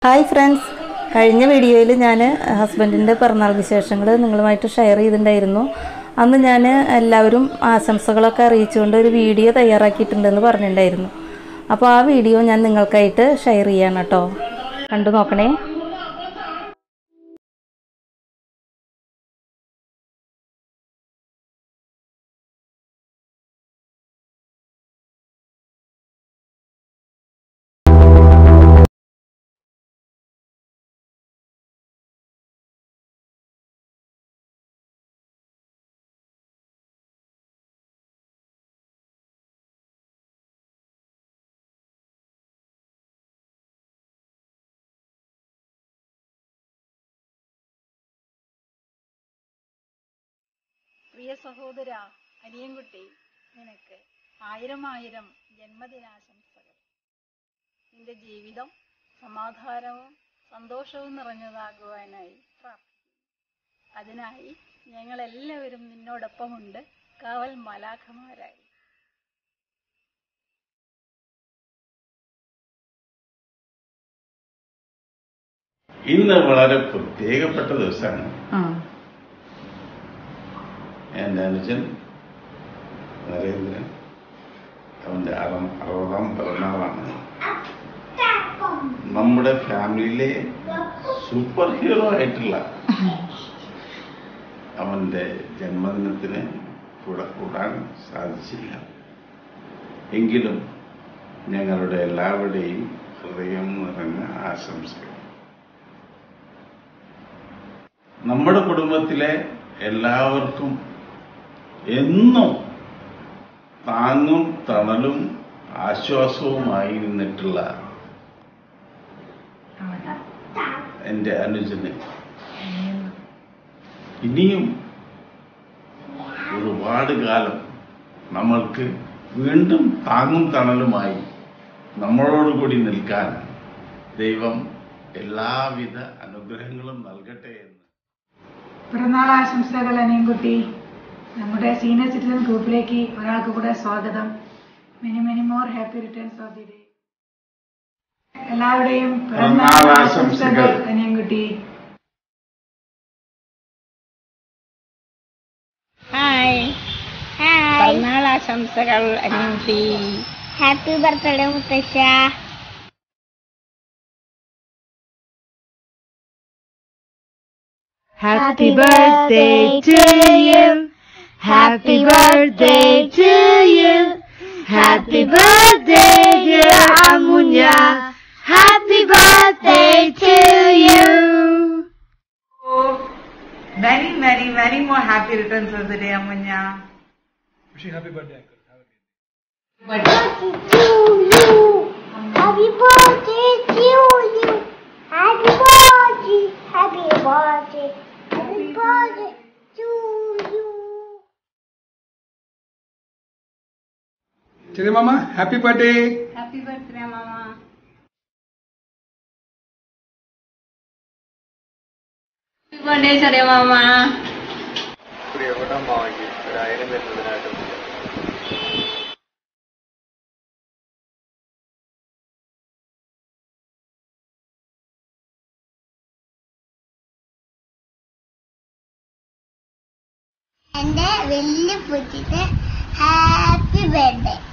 Hi friends കഴിഞ്ഞ വീഡിയോയിൽ ഞാൻ ഹസ്ബൻഡിൻ്റെ പിറന്നാൾ വിശേഷങ്ങൾ നിങ്ങളുമായിട്ട് ഷെയർ ചെയ്തിട്ടുണ്ടായിരുന്നു അന്ന് ഞാൻ എല്ലാവരും ആശംസകളൊക്കെ അറിയിച്ചുകൊണ്ട് ഒരു വീഡിയോ തയ്യാറാക്കിയിട്ടുണ്ടെന്ന് പറഞ്ഞിട്ടുണ്ടായിരുന്നു അപ്പോൾ ആ വീഡിയോ ഞാൻ നിങ്ങൾക്കായിട്ട് ഷെയർ ചെയ്യാണ് കേട്ടോ കണ്ടു നോക്കണേ പ്രിയ സഹോദര അനിയൻകുട്ടി നിനക്ക് ആയിരം ആയിരം ജന്മദിനാശംസകൾ നിന്റെ ജീവിതം സമാധാനവും സന്തോഷവും നിറഞ്ഞതാകുവാനായി പ്രാർത്ഥിക്കുന്നു അതിനായി ഞങ്ങളെല്ലാവരും നിന്നോടൊപ്പമുണ്ട് കാവൽ മലാഖമാരായി ഇന്ന് വളരെ പ്രത്യേകപ്പെട്ട ദിവസമാണ് എൻ്റെ അനുജൻ നരേന്ദ്രൻ അവൻ്റെ അറ- അറുപതാം പിറന്നാളാണ് നമ്മുടെ ഫാമിലിയിലെ സൂപ്പർ ഹീറോ ആയിട്ടുള്ള അവൻ്റെ ജന്മദിനത്തിന് കൂടെ കൂടാൻ സാധിച്ചില്ല എങ്കിലും ഞങ്ങളുടെ എല്ലാവരുടെയും ഹൃദയം നിറഞ്ഞ ആശംസകൾ നമ്മുടെ കുടുംബത്തിലെ എല്ലാവർക്കും എന്നും താങ്ങും തണലും ആശ്വാസവുമായി നിന്നിട്ടുള്ള എൻ്റെ അനുജന് ഇനിയും ഒരുപാട് കാലം നമ്മൾക്ക് വീണ്ടും താങ്ങും തണലുമായി നമ്മളോടുകൂടി നിൽക്കാൻ ദൈവം എല്ലാവിധ അനുഗ്രഹങ്ങളും നൽകട്ടെ എന്ന് പിറന്നാൾ ആശംസകൾ അനിയൻകുട്ടി നമ്മുടെ സീനിയർ സിറ്റിസൺ ഗ്രൂപ്പിലേക്ക് ഒരാൾക്ക് കൂടെ സ്വാഗതം many many more happy returns of the day എല്ലാവരുടെയും പിറന്നാൾ ആശംസകൾ അനിയൻകുട്ടി ഹായ് പിറന്നാൾ ആശംസകൾ അനിയത്തി ഹാപ്പി ബർത്ത്ഡേ മുത്തശ്ശ Happy birthday to you. Happy birthday to you. Happy birthday, dear Amunya. Happy birthday to you. Many, many, many more happy returns of the day, Amunya. Happy birthday to you. Happy birthday. Happy birthday. Happy birthday to you. ചെറിയ മാമ happy birthday happy birthday മാമ birthday ചെറിയ മാമ പ്രിയപ്പെട്ട അമ്മാവയ്ക്ക് ഒരായിരം വരുന്നതിനായിട്ട് എന്റെ വലിയ പൂച്ചിട്ട് ഹാപ്പി ബർത്ത്ഡേ